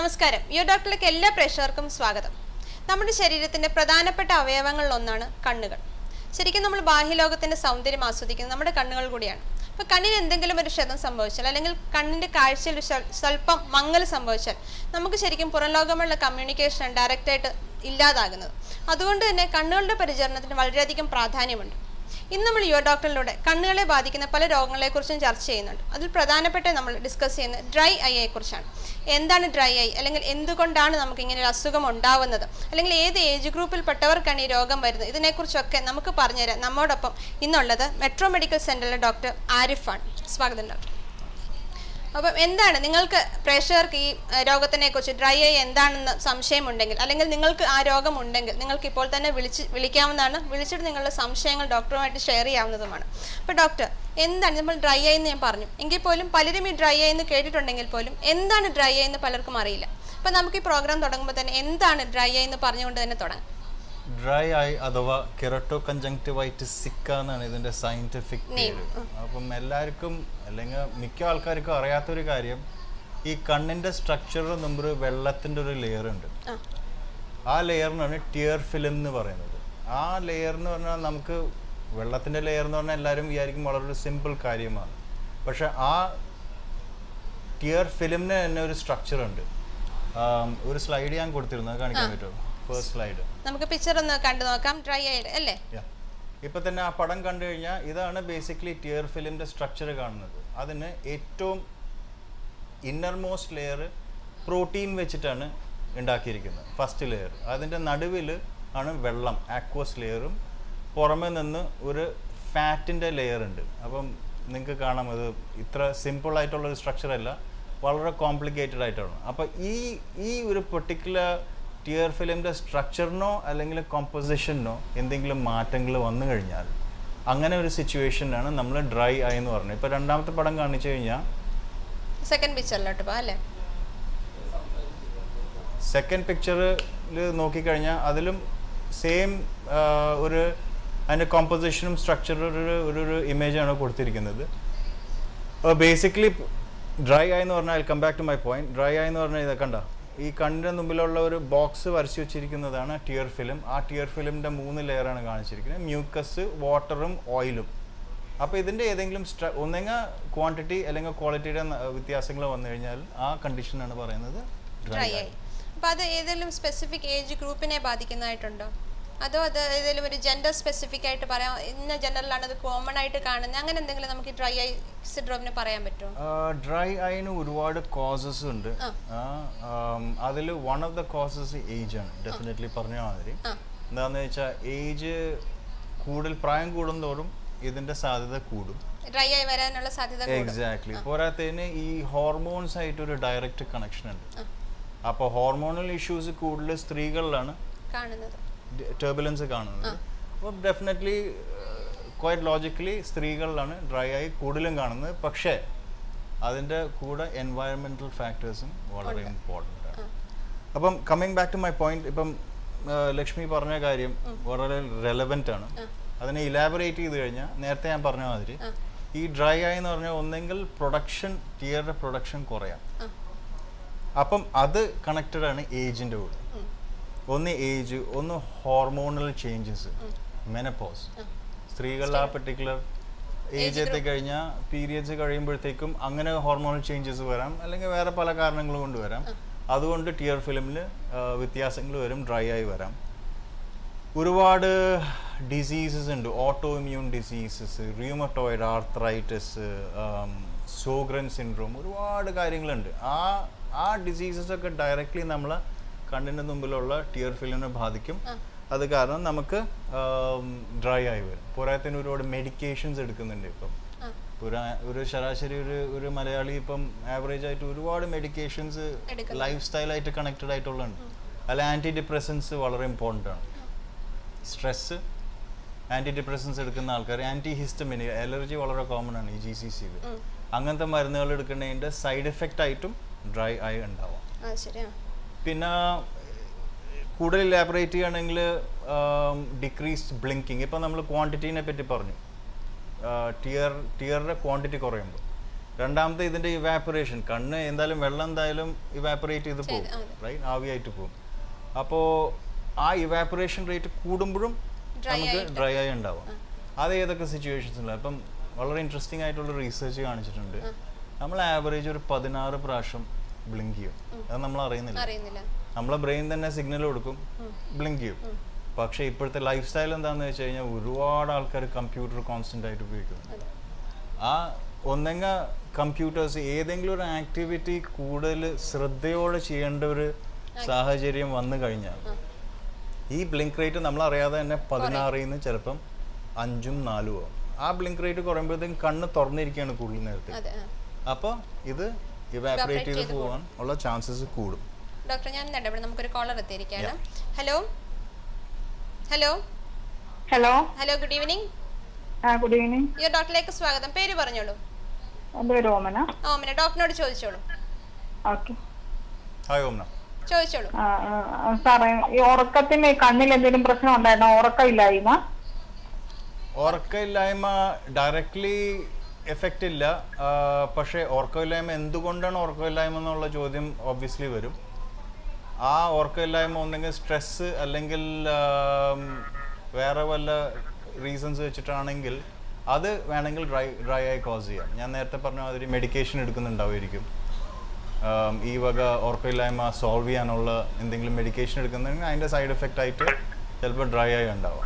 നമസ്കാരം യോ ഡോക്ടറിലേക്ക് എല്ലാ പ്രേക്ഷകർക്കും സ്വാഗതം നമ്മുടെ ശരീരത്തിന്റെ പ്രധാനപ്പെട്ട അവയവങ്ങളിൽ ഒന്നാണ് കണ്ണുകൾ ശരിക്കും നമ്മൾ ബാഹ്യലോകത്തിന്റെ സൗന്ദര്യം ആസ്വദിക്കുന്നത് നമ്മുടെ കണ്ണുകൾ കൂടിയാണ് അപ്പോൾ കണ്ണിന് എന്തെങ്കിലും ഒരു ക്ഷതം സംഭവിച്ചാൽ അല്ലെങ്കിൽ കണ്ണിന്റെ കാഴ്ചയിൽ ഒരു സ്വൽ- സ്വല്പം മങ്ങൽ സംഭവിച്ചാൽ നമുക്ക് ശരിക്കും പുറം ലോകമുള്ള കമ്മ്യൂണിക്കേഷൻ ഡയറക്റ്റായിട്ട് ഇല്ലാതാകുന്നത് അതുകൊണ്ട് തന്നെ കണ്ണുകളുടെ പരിചരണത്തിന് വളരെയധികം പ്രാധാന്യമുണ്ട് ഇന്ന് നമ്മൾ യുവ ഡോക്ടറിലൂടെ കണ്ണുകളെ ബാധിക്കുന്ന പല രോഗങ്ങളെക്കുറിച്ചും ചർച്ച ചെയ്യുന്നുണ്ട് അതിൽ പ്രധാനപ്പെട്ട നമ്മൾ ഡിസ്കസ് ചെയ്യുന്നത് ഡ്രൈ ഐയെ കുറിച്ചാണ് എന്താണ് ഡ്രൈ ഐ അല്ലെങ്കിൽ എന്തുകൊണ്ടാണ് നമുക്ക് ഇങ്ങനെ ഒരു അസുഖം ഉണ്ടാവുന്നത് അല്ലെങ്കിൽ ഏത് ഏജ് ഗ്രൂപ്പിൽപ്പെട്ടവർക്കാണ് ഈ രോഗം വരുന്നത് ഇതിനെക്കുറിച്ചൊക്കെ നമുക്ക് പറഞ്ഞുതരാം നമ്മോടൊപ്പം ഇന്നുള്ളത് മെട്രോ മെഡിക്കൽ സെന്ററിലെ ഡോക്ടർ ആരിഫാണ് സ്വാഗതം ഡോക്ടർ അപ്പം എന്താണ് നിങ്ങൾക്ക് പ്രേക്ഷകർക്ക് ഈ ഏഹ്, രോഗത്തിനെ കുറിച്ച് ഡ്രൈ ഐ എന്താണെന്ന് സംശയമുണ്ടെങ്കിൽ അല്ലെങ്കിൽ നിങ്ങൾക്ക് ആ രോഗം ഉണ്ടെങ്കിൽ നിങ്ങൾക്ക് ഇപ്പോൾ തന്നെ വിളിച്ച് വിളിക്കാവുന്നതാണ് വിളിച്ചിട്ട് നിങ്ങളുടെ സംശയങ്ങൾ ഡോക്ടറുമായിട്ട് ഷെയർ ചെയ്യാവുന്നതുമാണ് അപ്പോൾ ഡോക്ടർ എന്താണ് നമ്മൾ ഡ്രൈ ഐ എന്ന് ഞാൻ പറഞ്ഞു എങ്കിൽ പോലും പലരും ഈ ഡ്രൈ ഐ എന്ന് കേട്ടിട്ടുണ്ടെങ്കിൽ പോലും എന്താണ് ഡ്രൈ ഐ എന്ന് പലർക്കും അറിയില്ല അപ്പോൾ നമുക്ക് ഈ പ്രോഗ്രാം തുടങ്ങുമ്പോൾ തന്നെ എന്താണ് ഡ്രൈ ഐ എന്ന് പറഞ്ഞുകൊണ്ട് തന്നെ തുടങ്ങാം ഡ്രൈ ഐ അഥവാ കെറട്ടോ കഞ്ചങ്ക്ടിവൈറ്റിസ് സിക്ക എന്നാണ് ഇതിന്റെ സയന്റിഫിക് പേര് അപ്പം എല്ലാവർക്കും അല്ലെങ്കിൽ മിക്ക ആൾക്കാർക്കും അറിയാത്തൊരു കാര്യം ഈ കണ്ണിന്റെ സ്ട്രക്ചറിന് മുമ്പ് ഒരു വെള്ളത്തിന്റെ ഒരു ലെയർ ഉണ്ട് ആ ആ ലെയറിനാണ് ടിയർ ഫിലിം എന്ന് പറയുന്നത് ആ ലെയർ എന്ന് പറഞ്ഞാൽ നമുക്ക് വെള്ളത്തിന്റെ ലെയർ എന്ന് പറഞ്ഞാൽ എല്ലാവരും വിചാരിക്കും വളരെ ഒരു സിമ്പിൾ കാര്യമാണ് പക്ഷെ ആ ടിയർ ഫിലിമിന് തന്നെ ഒരു സ്ട്രക്ചർ ഉണ്ട് ആം, ഒരു സ്ലൈഡ് ഞാൻ കൊടുത്തിരുന്നു അത് കാണിക്കാൻ പറ്റുമോ ഫസ്റ്റ് സ്ലൈഡ് നമുക്ക് പിക്ചർ ഒന്ന് കണ്ടു നോക്കാം ഡ്രൈ ഐയുടെ അല്ലേ Yeah. ഇപ്പൊ തന്നെ ആ പടം കണ്ടു കഴിഞ്ഞാൽ ഇതാണ് ബേസിക്കലി ടിയർ ഫിലിമിന്റെ സ്ട്രക്ചർ കാണുന്നത് അതിന് ഏറ്റവും ഇന്നർ മോസ്റ്റ് ലെയർ പ്രോട്ടീൻ വെച്ചിട്ടാണ് ഉണ്ടാക്കിയിരിക്കുന്നത് ഫസ്റ്റ് ലെയർ അതിൻ്റെ നടുവിൽ ആണ് വെള്ളം ആക്വസ് ലെയറും പുറമെ നിന്ന് ഒരു ഫാറ്റിൻ്റെ ലെയർ ഉണ്ട് അപ്പം നിങ്ങൾക്ക് കാണാം അത് ഇത്ര സിമ്പിൾ ആയിട്ടുള്ള ഒരു സ്ട്രക്ചർ അല്ല വളരെ കോംപ്ലിക്കേറ്റഡ് ആയിട്ടാണ് അപ്പോൾ ഈ ഈ ഒരു പെർട്ടിക്കുലർ ടിയർ ഫിലിമിൻ്റെ സ്ട്രക്ചറിനോ അല്ലെങ്കിൽ കോമ്പോസിഷനോ എന്തെങ്കിലും മാറ്റങ്ങൾ വന്നു കഴിഞ്ഞാൽ അങ്ങനെ ഒരു സിറ്റുവേഷനാണ് നമ്മൾ ഡ്രൈ ആയി എന്ന് പറഞ്ഞത് ഇപ്പോൾ രണ്ടാമത്തെ പടം കാണിച്ചു കഴിഞ്ഞാൽ സെക്കൻഡ് പിക്ചറിലോട്ട് പോകാം അല്ലേ സെക്കൻഡ് പിക്ചറിൽ നോക്കിക്കഴിഞ്ഞാൽ അതിലും സെയിം ഒരു അതിൻ്റെ കോമ്പോസിഷനും സ്ട്രക്ചറും ഒരു ഒരു ഒരു ഇമേജാണ് കൊടുത്തിരിക്കുന്നത് ബേസിക്കലി ഡ്രൈ ആയി എന്ന് പറഞ്ഞാൽ come back to my point dry ആയി എന്ന് പറഞ്ഞാൽ ഇത് കണ്ട ഈ കണ്ണിൻ്റെ മുമ്പിലുള്ള ഒരു ബോക്സ് വരച്ചു വെച്ചിരിക്കുന്നതാണ് ടിയർ ഫിലിം ആ ടിയർ ഫിലിമിൻ്റെ മൂന്ന് ലെയറാണ് കാണിച്ചിരിക്കുന്നത് മ്യൂക്കസ് വാട്ടറും ഓയിലും അപ്പോൾ ഇതിൻ്റെ ഏതെങ്കിലും സ്ട്ര ഒന്നെങ്കിൽ ക്വാണ്ടിറ്റി അല്ലെങ്കിൽ ക്വാളിറ്റിയുടെ വ്യത്യാസങ്ങൾ വന്നു കഴിഞ്ഞാൽ ആ കണ്ടീഷനാണ് പറയുന്നത് ഡ്രൈ ആയി അപ്പോൾ അത് ഏതെങ്കിലും സ്പെസിഫിക് ഏജ് ഗ്രൂപ്പിനെ ബാധിക്കുന്നതായിട്ടുണ്ടോ അതോ അത് ഏതെങ്കിലും ഒരു ജെൻഡർ സ്പെസിഫിക് ആയിട്ട് പറയാം ഇന്ന ജെൻഡറിലാണ് അത് കോമൺ ആയിട്ട് കാണുന്നത് അങ്ങനെ എന്തെങ്കിലും നമുക്ക് ഡ്രൈ ഐ സിഡ്രോമിനെ പറയാൻ പറ്റുമോ ഡ്രൈ ഐന് ഒരുപാട് കോസസ് ഉണ്ട് അതിൽ one of the causes age ആണ് ഡെഫിനറ്റ്ലി പറഞ്ഞ മാതിരി ആ എന്താണെന്ന് വെച്ചാൽ ഏജ് കൂടുതൽ പ്രായം കൂടുന്തോറും ഇതിന്റെ സാധ്യത കൂടും ഡ്രൈ ആയി വരാനുള്ള സാധ്യത കൂടും എക്സാക്ട്ലി പോരാത്തതിന് ഈ ഹോർമോൺസ് ആയിട്ട് ഒരു ഡയറക്റ്റ് കണക്ഷൻ ഉണ്ട് ആ. അപ്പോൾ ഹോർമോണൽ ഇഷ്യൂസ് കൂടുതൽ സ്ത്രീകളിലാണ് കാണുന്നത് ടേബുലൻസ് കാണുന്നത് അപ്പോൾ ഡെഫിനറ്റ്ലി ക്വൈറ്റ് ലോജിക്കലി സ്ത്രീകളിലാണ് ഡ്രൈ ആയി കൂടുതലും കാണുന്നത് പക്ഷേ അതിൻ്റെ കൂടെ എൻവയറമെൻറ്റൽ ഫാക്ടേഴ്സും വളരെ ഇമ്പോർട്ടൻ്റ് ആണ് അപ്പം coming back to my point ഇപ്പം ആ, ലക്ഷ്മി പറഞ്ഞ കാര്യം വളരെ റെലവെൻ്റ് ആണ് അതിനെ ഇലാബറേറ്റ് ചെയ്ത് കഴിഞ്ഞാൽ നേരത്തെ ഞാൻ പറഞ്ഞ മാതിരി ഈ ഡ്രൈ ആയി എന്ന് പറഞ്ഞാൽ ഒന്നെങ്കിൽ പ്രൊഡക്ഷൻ ടിയറുടെ പ്രൊഡക്ഷൻ കുറയാം ആ അപ്പം അത് കണക്റ്റഡ് ആണ് ഏജിൻ്റെ കൂടെ ഒന്ന് ഏജ് ഒന്ന് ഹോർമോണൽ ചേഞ്ചസ് മെനപ്പോസ് സ്ത്രീകളിൽ ആ പെർട്ടിക്കുലർ ഏജ് എത്തിക്കഴിഞ്ഞാൽ പീരിയഡ്സ് കഴിയുമ്പോഴത്തേക്കും അങ്ങനെ ഹോർമോണൽ ചേഞ്ചസ് വരാം അല്ലെങ്കിൽ വേറെ പല കാരണങ്ങൾ കൊണ്ട് വരാം അതുകൊണ്ട് ടിയർ ഫിലിമിൽ വ്യത്യാസങ്ങൾ വരും ഡ്രൈ ആയി വരാം ഒരുപാട് ഡിസീസസ് ഉണ്ട് auto immune diseases rheumatoid arthritis Sjogren syndrome ഒരുപാട് കാര്യങ്ങളുണ്ട് ആ ആ ഡിസീസസ് ഒക്കെ ഡയറക്റ്റ്ലി നമ്മളെ കണ്ണിൻ്റെ മുമ്പിലുള്ള ടിയർ ഫിലിമിനെ ബാധിക്കും അത് കാരണം നമുക്ക് ഡ്രൈ ആയി വരും പോരാത്തതിന് ഒരുപാട് മെഡിക്കേഷൻസ് എടുക്കുന്നുണ്ട് ഇപ്പം ആ ഒരു ഒരു ശരാശരി ഒരു ഒരു മലയാളി ഇപ്പം ആവറേജ് ആയിട്ട് ഒരുപാട് മെഡിക്കേഷൻസ് എടുക്കുന്നുണ്ട്. ലൈഫ് സ്റ്റൈലായിട്ട് കണക്റ്റഡ് ആയിട്ടുള്ളുണ്ട് അല്ല ആൻറ്റി ഡിപ്രസൻസ് വളരെ ഇമ്പോർട്ടൻ്റ് ആണ് സ്ട്രെസ് ആൻറ്റി ഡിപ്രസൻസ് എടുക്കുന്ന ആൾക്കാർ ആൻറ്റി ഹിസ്റ്റമിന് അലർജി വളരെ കോമൺ ആണ് ഈ ജി സി സിയിൽ അങ്ങനത്തെ മരുന്നുകൾ എടുക്കുന്നതിൻ്റെ സൈഡ് എഫക്റ്റ് ആയിട്ടും ഡ്രൈ ആയി ഉണ്ടാവാം ആ ശരിയാ പിന്നെ കൂടുതൽ ഇലാബറേറ്റ് ചെയ്യുകയാണെങ്കിൽ ഡിക്രീസ്ഡ് ബ്ലിങ്കിങ് ഇപ്പം നമ്മൾ ക്വാണ്ടിറ്റീനെ പറ്റി പറഞ്ഞു ടിയർ ടിയറിൻ്റെ ക്വാണ്ടിറ്റി കുറയുമ്പോൾ രണ്ടാമത്തെ ഇതിന്റെ ഇവാപ്പറേഷൻ കണ്ണ് എന്തായാലും വെള്ളം എന്തായാലും ഇവാപ്പറേറ്റ് ചെയ്ത് പോകും അതെ. റൈറ്റ് ആവിയായിട്ട് പോകും അപ്പോൾ ആ ഇവാപ്പറേഷൻ റേറ്റ് കൂടുമ്പോഴും Dry നമുക്ക് ഡ്രൈ ആയി ഉണ്ടാവും അത് ഏതൊക്കെ സിറ്റുവേഷൻസിലും അപ്പം വളരെ ഇൻട്രസ്റ്റിംഗ് ആയിട്ടുള്ള റീസെർച്ച് കാണിച്ചിട്ടുണ്ട് നമ്മൾ ആവറേജ് ഒരു പതിനാറ് പ്രാവശ്യം ബ്ലിങ്ക് ചെയ്യും അത് നമ്മൾ അറിയുന്നില്ല അറിയുന്നില്ല നമ്മളെ ബ്രെയിൻ തന്നെ സിഗ്നൽ കൊടുക്കും ബ്ലിങ്ക് ചെയ്യും പക്ഷേ ഇപ്പോഴത്തെ ലൈഫ് സ്റ്റൈൽ എന്താണെന്ന് വെച്ച് കഴിഞ്ഞാൽ ഒരുപാട് ആൾക്കാർ കമ്പ്യൂട്ടർ കോൺസ്റ്റന്റ് ആയിട്ട് ഉപയോഗിക്കുന്നു അതെ ആ ഒന്നെങ്ക കമ്പ്യൂട്ടേഴ്സ് ഏതെങ്കിലും ഒരു ആക്ടിവിറ്റി കൂടുതൽ ശ്രദ്ധയോടെ ചെയ്യേണ്ട ഒരു സാഹചര്യം വന്നു കഴിഞ്ഞാൽ ഈ ബ്ലിങ്ക് റേറ്റ് നമ്മൾ അറിയാതെ തന്നെ പതിനാറിൽ നിന്ന് ചിലപ്പം അഞ്ചും നാലും ആവും ആ ബ്ലിങ്ക് റേറ്റ് കുറയുമ്പോഴത്തേക്കും കണ്ണ് തുറന്നിരിക്കുകയാണ് കൂടുതൽ നേരത്തെ അതെ ആ. അപ്പോൾ ഇത് ഇവാപറേറ്റ് ചെയ്ത് ചെയ്ത് പോകാൻ ഉള്ള ചാൻസസ് കൂടും ഡോക്ടർ ഞാൻ ഇടപെടും നമുക്കൊരു കോളർ എത്തിയിരിക്കുകയാണ് hello hello hello hello good evening ആ ഗുഡ് ഈവനിങ് ഈ ഡോക്ടറിലേക്ക് സ്വാഗതം പേര് പറഞ്ഞോളൂ എൻ്റെ പേര് ഓമന ഓമന ഡോക്ടറിനോട് ചോദിച്ചോളൂ ഓക്കെ ഹായ് ഓംന ചോദിച്ചോളൂ സാറേ ഈ ഉറക്കത്തിന് കണ്ണിൽ എന്തെങ്കിലും പ്രശ്നം ഉണ്ടായിരുന്നോ ഉറക്കമില്ലായ്മ ഉറക്കമില്ലായ്മ ഡയറക്റ്റ്ലി എഫക്റ്റ് ഇല്ല ആ, പക്ഷേ ഉറക്കമില്ലായ്മ എന്തുകൊണ്ടാണ് ഉറക്കമില്ലായ്മ എന്നുള്ള ചോദ്യം ഒബ്വിയസ്ലി വരും ആ ഉറക്കമില്ലായ്മ ഒന്നെങ്കിൽ സ്ട്രെസ്സ് അല്ലെങ്കിൽ ആം, വേറെ വല്ല റീസൺസ് വെച്ചിട്ടാണെങ്കിൽ അത് വേണമെങ്കിൽ ഡ്രൈ ഡ്രൈ ആയി കോസ് ചെയ്യാം ഞാൻ നേരത്തെ പറഞ്ഞ മാതിരി മെഡിക്കേഷൻ എടുക്കുന്നുണ്ടാവുമായിരിക്കും ആം, ഈ വക ഉറക്കമില്ലായ്മ സോൾവ് ചെയ്യാനുള്ള എന്തെങ്കിലും മെഡിക്കേഷൻ എടുക്കുന്നുണ്ടെങ്കിൽ അതിൻ്റെ സൈഡ് എഫക്റ്റ് ആയിട്ട് ചിലപ്പോൾ ഡ്രൈ ആയി ഉണ്ടാവാം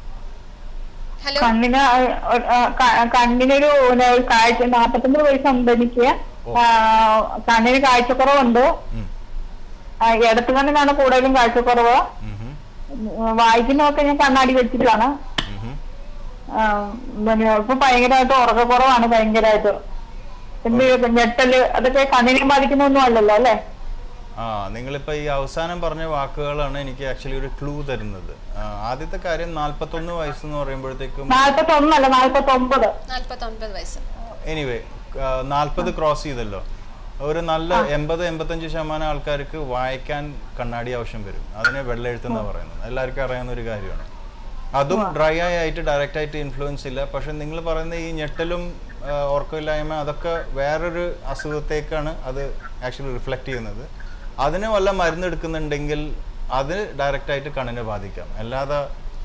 ഹലോ കണ്ണിന് ആ, ആ, ക- കണ്ണിനൊരു പിന്നെ ഒരു കാഴ്ച നാപ്പത്തൊമ്പത് വയസ്സുണ്ട് എനിക്ക് ആ, കണ്ണിന് കാഴ്ചക്കുറവുണ്ട് ഉം. ആ, ഇടത്ത് കണ്ണിനാണ് കൂടുതലും കാഴ്ചക്കുറവ് ഉം ഹും. ഉം, വായിക്കുന്നതൊക്കെ ഞാൻ കണ്ണാടി വെച്ചിട്ടാണ് ഉം ഹും. ആ, പിന്നെ ഇപ്പൊ ഭയങ്കരമായിട്ട് ഉറക്കക്കുറവാണ് ഭയങ്കരമായിട്ട് എന്ത് ഞെട്ടല് അതൊക്കെ കണ്ണിനെ ബാധിക്കുന്നൊന്നും അല്ലല്ലോ അല്ലേ ആ നിങ്ങളിപ്പോൾ ഈ അവസാനം പറഞ്ഞ വാക്കുകളാണ് എനിക്ക് ആക്ച്വലി ഒരു ക്ലൂ തരുന്നത് ആ, ആദ്യത്തെ കാര്യം നാൽപ്പത്തൊന്ന് വയസ്സെന്ന് പറയുമ്പോഴത്തേക്കും നാല്പത്തി ഒന്നല്ല നാല്പത്തി ഒമ്പത് നാൽപ്പത്തൊൻപത് വയസ്സ് എനിവേ നാൽപ്പത് ക്രോസ് ചെയ്തല്ലോ ഒരു നല്ല എൺപത് എൺപത്തഞ്ച് ശതമാനം ആൾക്കാർക്ക് വായിക്കാൻ കണ്ണാടി ആവശ്യം വരും അതിനെ വെള്ളെഴുത്തെന്ന് പറയുന്നത് എല്ലാവർക്കും അറിയാവുന്ന ഒരു കാര്യമാണ് അതും ഡ്രൈ ആയിട്ട് ഡയറക്റ്റ് ആയിട്ട് ഇൻഫ്ലുവൻസ് ഇല്ല പക്ഷെ നിങ്ങൾ പറയുന്ന ഈ ഞെട്ടലും ആ, ഉറക്കമില്ലായ്മ അതൊക്കെ വേറൊരു അസുഖത്തേക്കാണ് അത് ആക്ച്വലി റിഫ്ലക്റ്റ് ചെയ്യുന്നത് അതിന് വല്ല മരുന്ന് എടുക്കുന്നുണ്ടെങ്കിൽ അത് ഡയറക്റ്റ് ആയിട്ട് കണ്ണിനെ ബാധിക്കാം അല്ലാതെ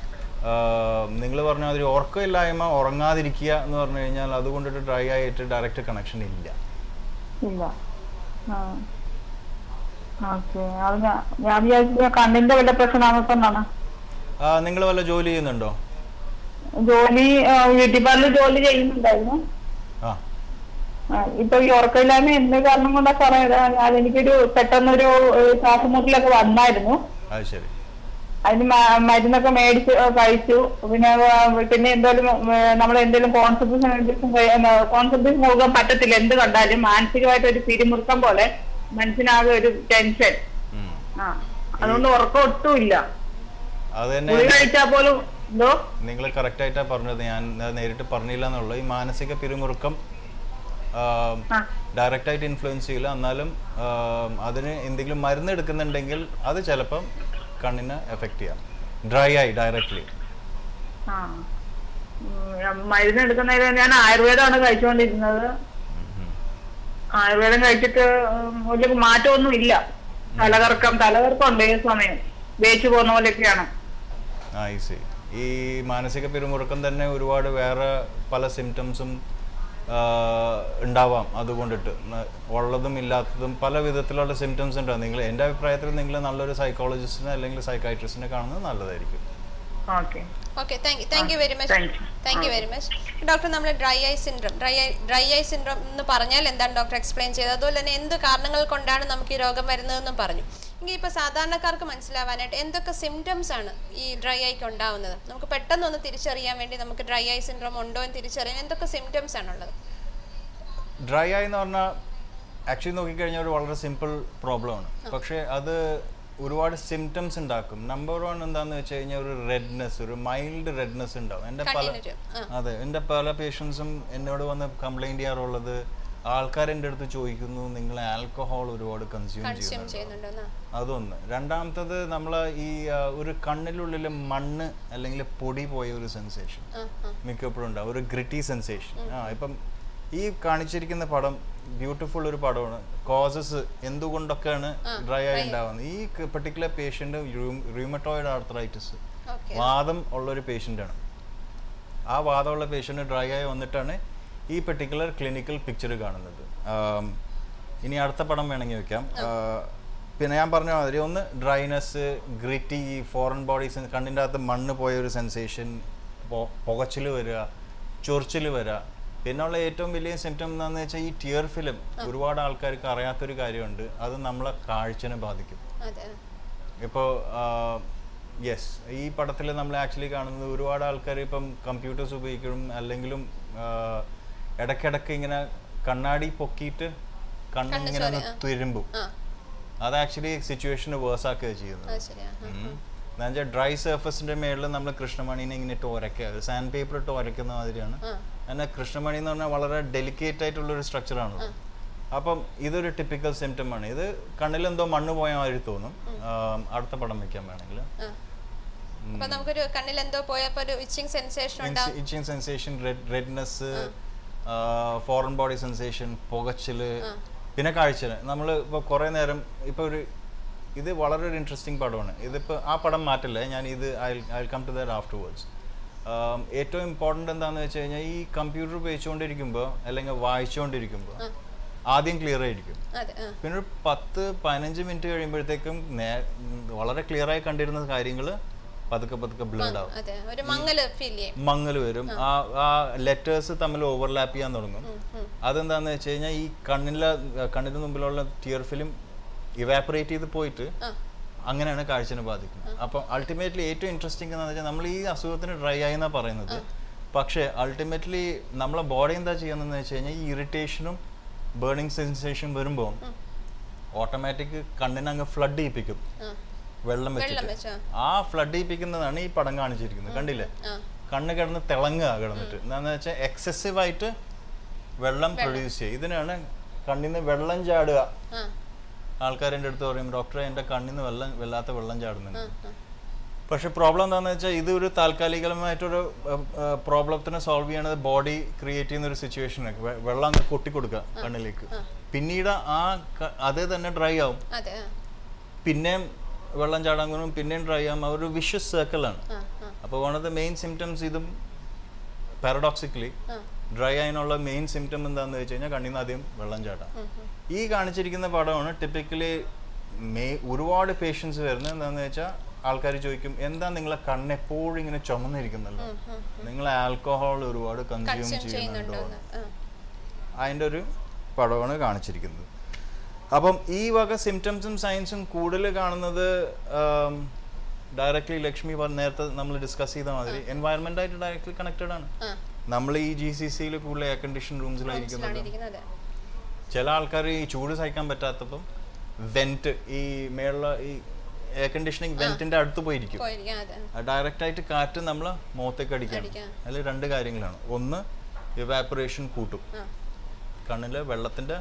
നിങ്ങൾ പറഞ്ഞ മാതിരി ഉറക്കമില്ലായ്മ ഉറങ്ങാതിരിക്കുക എന്ന് പറഞ്ഞു കഴിഞ്ഞാൽ അതുകൊണ്ടിട്ട് ഡ്രൈ ആയിട്ട് ഡയറക്റ്റ് കണക്ഷൻ ഇല്ല ഇല്ല ഓക്കെ അത് ഞാൻ- ഞാൻ വിചാരിച്ചു കണ്ണിന്റെ വല്ല പ്രശ്നമാണെന്നാണ് നിങ്ങൾ വല്ല ജോലി ചെയ്യുന്നുണ്ടോ ജോലി ആ, ബ്യൂട്ടി പാർലർ ജോലി ചെയ്യുന്നുണ്ടായിരുന്നു ആ ആ, ഇപ്പൊ ഈ ഉറക്കമില്ലായ്മ എന്ത് കാരണം കൊണ്ടാ സാറേ ഇത് അതെനിക്കൊരു പെട്ടെന്നൊരു ഏഹ്, ശ്വാസമുട്ടലൊക്കെ വന്നായിരുന്നു അത് ശരി അതിന് മ- മരുന്നൊക്കെ മേടിച്ച് ആ, കഴിച്ചു പിന്നെ ആ, പിന്നെ എന്തായാലും നമ്മൾ എന്തെങ്കിലും കോൺസെൻട്രേഷൻ കോൺസെൻട്രേഷൻ പോകാൻ പറ്റത്തില്ല എന്ത് കണ്ടാലും മാനസികമായിട്ട് ഒരു പിരിമുറുക്കം പോലെ മനസ്സിനാകെ ഒരു ടെൻഷൻ ഉം. ആ അതുകൊണ്ട് ഉറക്കം ഒട്ടും ഇല്ല അത് തന്നെ ഗുളി കഴിച്ചാൽ പോലും എന്തോ നിങ്ങൾ കറക്റ്റായിട്ടാണ് പറഞ്ഞത് ഞാൻ അത് നേരിട്ട് പറഞ്ഞില്ല എന്നുള്ളത് ഈ മാനസിക പിരിമുറുക്കം ആ ഡയറക്റ്റായിട്ട് ഇൻഫ്ലുവൻസ് ചെയ്യില്ല എന്നാലും ആം, അതിന് എന്തെങ്കിലും മരുന്ന് എടുക്കുന്നുണ്ടെങ്കിൽ അത് ചിലപ്പം കണ്ണിനെ എഫക്റ്റ് ചെയ്യാം ഡ്രൈ ആയി ഡയറക്റ്റ്ലി ആ ഉം, മരുന്ന് എടുക്കുന്നതിന് ഞാൻ ആയുർവേദമാണ് കഴിച്ചുകൊണ്ടിരുന്നത് ആയുർവേദം കഴിച്ചിട്ട് ഉം, വലിയ മാറ്റമൊന്നും ഇല്ല തലകറക്കം തലകറക്കം ഉണ്ട് ഈ സമയം വേച്ചു പോകുന്ന പോലെയൊക്കെയാണ് ആ ഈസി ഈ മാനസിക പിരിമുറുക്കം തന്നെ ഒരുപാട് വേറെ പല സിംറ്റംസും ഉണ്ടാവാം അതുകൊണ്ടിട്ട് ന- ഉള്ളതും ഇല്ലാത്തതും പല വിധത്തിലുള്ള സിംറ്റംസ് ഉണ്ടാവും നിങ്ങൾ എൻ്റെ അഭിപ്രായത്തിൽ നിങ്ങൾ നല്ലൊരു സൈക്കോളജിസ്റ്റിനെ അല്ലെങ്കിൽ സൈക്കാട്രിസ്റ്റിനെ കാണുന്നത് നല്ലതായിരിക്കും okay okay thank you thank you very much Thank you. Thank you very much doctor നമ്മൾ dry eye syndrome dry eye dry eye syndrome എന്ന് പറഞ്ഞാൽ എന്താണ് ഡോക്ടർ എക്സ്പ്ലെയിൻ ചെയ്തത് അതുപോലെ തന്നെ എന്ത് കാരണങ്ങൾ കൊണ്ടാണ് നമുക്ക് ഈ രോഗം വരുന്നതെന്നും പറഞ്ഞു എങ്കിൽ ഇപ്പോൾ സാധാരണക്കാർക്ക് മനസ്സിലാവാനായിട്ട് എന്തൊക്കെ സിംറ്റംസ് ആണ് ഈ ഡ്രൈ ഐക്ക് ഉണ്ടാവുന്നത് നമുക്ക് പെട്ടെന്നൊന്ന് തിരിച്ചറിയാൻ വേണ്ടി നമുക്ക് ഡ്രൈ ഐ സിൻഡ്രോം ഉണ്ടോ എന്ന് തിരിച്ചറിയാൻ എന്തൊക്കെ സിംറ്റംസ് ആണുള്ളത് ഡ്രൈ ആയി എന്ന് പറഞ്ഞാൽ ആക്ച്വലി നോക്കിക്കഴിഞ്ഞാൽ ഒരു വളരെ സിമ്പിൾ പ്രോബ്ലമാണ് പക്ഷേ അത് ഒരുപാട് സിംറ്റംസ് ഉണ്ടാക്കും നമ്പർ വൺ എന്താണെന്ന് വെച്ച് കഴിഞ്ഞാൽ ഒരു റെഡ്നെസ് ഒരു മൈൽഡ് റെഡ്നെസ് ഉണ്ടാവും എൻ്റെ പല കണ്ണിനൊരു ആ അതെ എൻ്റെ പല പേഷ്യൻസും എന്നോട് വന്ന് കംപ്ലൈൻറ്റ് ചെയ്യാറുള്ളത് ആൾക്കാർ എൻ്റെ അടുത്ത് ചോദിക്കുന്നു നിങ്ങൾ ആൽക്കഹോൾ ഒരുപാട് കൺസ്യൂം കൺസ്യൂം ചെയ്യുന്നുണ്ട് ചെയ്യുന്നുണ്ടോ അതൊന്ന് രണ്ടാമത്തത് നമ്മൾ ഈ ആ, ഒരു കണ്ണിനുള്ളിൽ മണ്ണ് അല്ലെങ്കിൽ പൊടി പോയ ഒരു സെൻസേഷൻ ആ ആ മിക്കപ്പോഴും ഉണ്ടാവും ഒരു ഗ്രിറ്റി സെൻസേഷൻ ആ ഇപ്പം ഈ കാണിച്ചിരിക്കുന്ന പടം ബ്യൂട്ടിഫുൾ ഒരു പടമാണ് കോസസ് എന്തുകൊണ്ടൊക്കെയാണ് ഡ്രൈ ആയി ഉണ്ടാവുന്നത് ഈ particular patient rheumatoid arthritis okay വാദം ഉള്ള ഒരു പേഷ്യൻ്റാണ് ആ വാദമുള്ള പേഷ്യൻ്റ് ഡ്രൈ ആയി വന്നിട്ടാണ് ഈ പെർട്ടിക്കുലർ ക്ലിനിക്കൽ പിക്ചർ കാണുന്നത് ആം, ഇനി അടുത്ത പടം വേണമെങ്കിൽ വെക്കാം ആ, പിന്നെ ഞാൻ പറഞ്ഞ മാതിരി ഒന്ന് ഡ്രൈനെസ് ഗ്രിറ്റി ഫോറിൻ ബോഡീസ് കണ്ണിൻ്റെ അകത്ത് മണ്ണ് പോയ ഒരു സെൻസേഷൻ പുകച്ചിൽ വരിക ചൊറിച്ചിൽ വരിക പിന്നുള്ള ഏറ്റവും വലിയ സിംറ്റം എന്താണെന്ന് വെച്ചാൽ ഈ ടിയർ ഫിലിം ഒരുപാട് ആൾക്കാർക്ക് അറിയാത്തൊരു കാര്യമുണ്ട് അത് നമ്മളെ കാഴ്ചനെ ബാധിക്കും അതെ ഇപ്പോൾ യെസ് ഈ പടത്തിൽ നമ്മൾ ആക്ച്വലി കാണുന്നത് ഒരുപാട് ആൾക്കാർ ഇപ്പം കമ്പ്യൂട്ടേഴ്സ് ഉപയോഗിക്കും അല്ലെങ്കിലും ആ, ഇടയ്ക്കിടയ്ക്ക് ഇങ്ങനെ കണ്ണാടി പൊക്കിയിട്ട് കണ്ണിങ്ങനെ ഒന്ന് തുരുമ്പും ആ അത് ആക്ച്വലി സിറ്റുവേഷന് വേഴ്സ് ആക്കുക ചെയ്യുന്നത് അത് ശരിയാ ആ, എന്നുവെച്ചാൽ ഡ്രൈ സർഫസിന്റെ മേളിൽ നമ്മൾ കൃഷ്ണമണീനെ ഇങ്ങനെ ഇട്ട് ഉരയ്ക്കുക ഒരു സാൻഡ് പേപ്പർ ഇട്ട് ഉരയ്ക്കുന്ന മാതിരിയാണ് ആ എന്നാൽ കൃഷ്ണമണി എന്ന് പറഞ്ഞാൽ വളരെ ഡെലിക്കേറ്റ് ആയിട്ടുള്ള ഒരു സ്ട്രക്ചറാണല്ലോ അപ്പം ഇതൊരു ടിപ്പിക്കൽ സിംറ്റം ആണ് ഇത് കണ്ണിൽ എന്തോ മണ്ണ് പോയ മാതിരി തോന്നും ആം, അടുത്ത പടം വെക്കാൻ വേണമെങ്കിൽ ആ അപ്പൊ നമുക്കൊരു കണ്ണിൽ എന്തോ പോയപ്പോ ഒരു ഇച്ചിങ് സെൻസേഷൻ ഉണ്ടാവും itching sensation redness foreign body sensation പുകച്ചില് പിന്നെ കാഴ്ച നമ്മൾ ഇപ്പോൾ കുറേ നേരം ഇപ്പോൾ ഒരു ഇത് വളരെ ഒരു ഇൻട്രസ്റ്റിംഗ് പടമാണ് ഇതിപ്പോൾ ആ പടം മാറ്റില്ല ഞാൻ ഇത് I I come to that afterwards ഏറ്റവും ഇമ്പോർട്ടൻ്റ് എന്താണെന്ന് വെച്ച് കഴിഞ്ഞാൽ ഈ കമ്പ്യൂട്ടർ ഉപയോഗിച്ചുകൊണ്ടിരിക്കുമ്പോൾ അല്ലെങ്കിൽ വായിച്ചുകൊണ്ടിരിക്കുമ്പോൾ ആദ്യം ക്ലിയർ ആയിരിക്കും അതെ ആ പിന്നെ ഒരു പത്ത് പതിനഞ്ച് മിനിറ്റ് കഴിയുമ്പോഴത്തേക്കും നേ വളരെ ക്ലിയർ ആയി കണ്ടിരുന്ന കാര്യങ്ങൾ പതുക്കെ പതുക്കെ ബ്ലഡ് ആവും അതെ ഒരു മങ്ങല് ഫീൽ ചെയ്യും മങ്ങൽ വരും ആ ആ ലെറ്റേഴ്സ് തമ്മിൽ ഓവർലാപ്പ് ചെയ്യാൻ തുടങ്ങും അതെന്താന്ന് വെച്ച് കഴിഞ്ഞാൽ ഈ കണ്ണിലെ കണ്ണിന് മുമ്പിലുള്ള ടിയർ ഫിലിം ഇവാപ്പറേറ്റ് ചെയ്ത് പോയിട്ട് ആ അങ്ങനെയാണ് കാഴ്ചനെ ബാധിക്കുന്നത് അപ്പം അൾട്ടിമേറ്റ്ലി ഏറ്റവും ഇൻട്രസ്റ്റിംഗ് എന്ന് വെച്ചാൽ നമ്മൾ ഈ അസുഖത്തിന് ഡ്രൈ ആയി എന്നാണ് പറയുന്നത് പക്ഷേ അൾട്ടിമേറ്റ്ലി നമ്മളെ ബോഡി എന്താ ചെയ്യുന്നതെന്ന് വെച്ച് കഴിഞ്ഞാൽ ഈ ഇറിറ്റേഷനും ബേണിംഗ് സെൻസേഷൻ വരുമ്പോൾ ഓട്ടോമാറ്റിക് കണ്ണിനെ അങ്ങ് ഫ്ലഡ് ചെയ്യിപ്പിക്കും ആ വെള്ളം വെള്ളം വെച്ചിട്ട് വെച്ചോ ആ ഫ്ലഡ് ചെയ്യിപ്പിക്കുന്നതാണ് ഈ പടം കാണിച്ചിരിക്കുന്നത് കണ്ടില്ലേ ആ കണ്ണ് കിടന്ന് തിളങ്ങുക കിടന്നിട്ട് എന്താന്ന് വെച്ചാൽ എക്സസീവ് ആയിട്ട് വെള്ളം പ്രൊഡ്യൂസ് ചെയ്യുക ഇതിനാണ് കണ്ണിൽ നിന്ന് വെള്ളം ചാടുക ആ ആൾക്കാർ എൻ്റെ അടുത്ത് പറയും ഡോക്ടറെ എൻ്റെ കണ്ണിൽ നിന്ന് വെള്ളം വല്ലാത്ത വെള്ളം ചാടുന്നുണ്ട് ആ പക്ഷെ പ്രോബ്ലം എന്താണെന്ന് വെച്ചാൽ ഇത് ഒരു താൽക്കാലികമായിട്ടൊരു പ്രോബ്ലത്തിനെ സോൾവ് ചെയ്യണത് ബോഡി ക്രിയേറ്റ് ചെയ്യുന്ന ഒരു സിറ്റുവേഷൻ വെള്ളം അങ്ങ് കൊട്ടിക്കൊടുക്കുക കണ്ണിലേക്ക് പിന്നീട് ആ ക- അത് തന്നെ ഡ്രൈ ആവും അതെ ആ പിന്നെയും വെള്ളം ചാടാൻ കൂടും പിന്നെയും ഡ്രൈ ആവും ആ ഒരു വിഷ്യസ് സർക്കിളാണ് ആ ആ അപ്പോൾ one of the main symptoms ഇതും പാരഡോക്സിക്കലി ആ ഡ്രൈ ആയതിനുള്ള മെയിൻ സിംറ്റം എന്താണെന്ന് വെച്ച് കഴിഞ്ഞാൽ കണ്ണിൽ നിന്ന് ആദ്യം വെള്ളം ചാട്ടാം ഉം, ഉം. ഈ കാണിച്ചിരിക്കുന്ന പടമാണ് ടിപ്പിക്കലി മേ ഒരുപാട് പേഷ്യൻസ് വരുന്നത് എന്താണെന്ന് വെച്ചാൽ ആൾക്കാർ ചോദിക്കും എന്താ നിങ്ങളെ കണ്ണ് എപ്പോഴും ഇങ്ങനെ ചുമന്നിരിക്കുന്നല്ലോ ഉം, ഉം. നിങ്ങൾ ആൽക്കഹോൾ ഒരുപാട് കൺസ്യൂം കൺസ്യൂം ചെയ്യുന്നുണ്ടോ ചെയ്യുന്നുണ്ടോന്ന് ആ അതിൻ്റെ ഒരു പടമാണ് കാണിച്ചിരിക്കുന്നത് അപ്പം ഈ വക സിംറ്റംസും സയൻസും കൂടുതൽ കാണുന്നത് ഡയറക്റ്റ്ലി ലക്ഷ്മി പറഞ്ഞ നേരത്തെ നമ്മൾ ഡിസ്കസ് ചെയ്ത മാതിരി എൻവയറമെൻ്റ് ആയിട്ട് ഡയറക്റ്റ്ലി കണക്റ്റഡ് ആണ് ആ നമ്മൾ ഈ ജി സി സിയിൽ കൂടുതൽ എയർ കണ്ടീഷൻ റൂംസിലായിരിക്കുന്നത് റൂംസിലാണ് ഇരിക്കുന്നത് ചില ആൾക്കാർ ഈ ചൂട് സഹിക്കാൻ പറ്റാത്തപ്പം വെന്റ് ഈ മേളുള്ള ഈ എയർ കണ്ടീഷനിങ് വെന്റിന്റെ അടുത്ത് പോയിരിക്കും പോയിരിക്കാം അതെ ഡയറക്റ്റ് ആയിട്ട് കാറ്റ് നമ്മൾ മുഖത്തേക്ക് അടിക്കണം അടിക്കാം. അതിൽ രണ്ട് കാര്യങ്ങളാണ് ഒന്ന് ഇവാപ്പറേഷൻ കൂട്ടും ആ കണ്ണില് വെള്ളത്തിന്റെ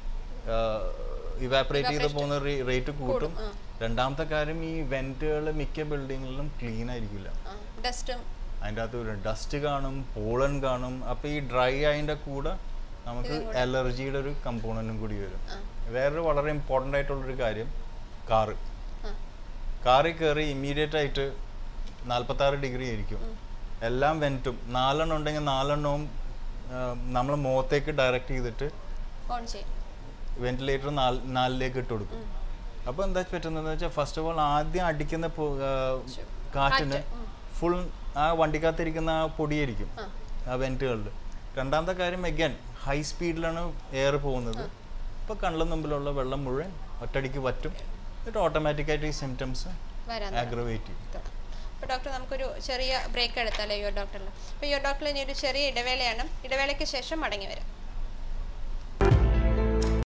ഇവാപ്പറേറ്റ് ചെയ്ത് പോകുന്ന റേറ്റ് കൂട്ടും ആ. രണ്ടാമത്തെ കാര്യം ഈ വെന്റുകൾ മിക്ക ബിൽഡിങ്ങുകളിലും ക്ലീൻ ആയിരിക്കില്ല ആ ഡസ്റ്റും അതിൻ്റെ അകത്ത് ഒരു ഡസ്റ്റ് കാണും പോളൻ കാണും അപ്പോൾ ഈ ഡ്രൈ ആയതിൻ്റെ കൂടെ നമുക്ക് അലർജിയുടെ ഒരു കമ്പോണൻറ്റും കൂടി വരും ആ വേറൊരു വളരെ ഇമ്പോർട്ടൻ്റ് ആയിട്ടുള്ളൊരു കാര്യം കാറ് ആ കാറിൽ കയറി ഇമ്മീഡിയറ്റ് ആയിട്ട് നാൽപ്പത്താറ് ഡിഗ്രി ആയിരിക്കും എല്ലാം വെൻറ്റും നാലെണ്ണം ഉണ്ടെങ്കിൽ നാലെണ്ണവും നമ്മൾ മുഖത്തേക്ക് ഡയറക്റ്റ് ചെയ്തിട്ട് ഓൺ ചെയ്യും വെന്റിലേറ്റർ നാല് നാലിലേക്ക് ഇട്ട് കൊടുക്കും അപ്പോൾ എന്താ പറ്റുന്നതെന്ന് വെച്ചാൽ ഫസ്റ്റ് ഓഫ് ഓൾ ആദ്യം അടിക്കുന്ന പൊ- ആ, കാറ്റിന് ഫുൾ ആ വണ്ടിക്കകത്തിരിക്കുന്ന ആ പൊടിയായിരിക്കും ആ. ആ വെന്റുകളിൽ രണ്ടാമത്തെ കാര്യം എഗൻ ഹൈ സ്പീഡിലാണ് എയർ പോകുന്നത് അപ്പോൾ കണ്ണിന് മുമ്പിലുള്ള വെള്ളം മുഴുവൻ ഒറ്റടിക്ക് വറ്റും എന്നിട്ട് ഓട്ടോമാറ്റിക്കായിട്ട് ഈ സിംറ്റംസ് വരാൻ ആഗ്രവേറ്റ് ചെയ്യും തുടങ്ങും അപ്പോൾ ഡോക്ടർ നമുക്കൊരു ചെറിയ ബ്രേക്ക് എടുത്താലോ യുവർ ഡോക്ടറിൽ അപ്പോൾ യുവർ ഡോക്ടറിൽ ഇനി ഒരു ചെറിയ ഇടവേളയാണ് ഇടവേളയ്ക്ക് ശേഷം മടങ്ങി വരാം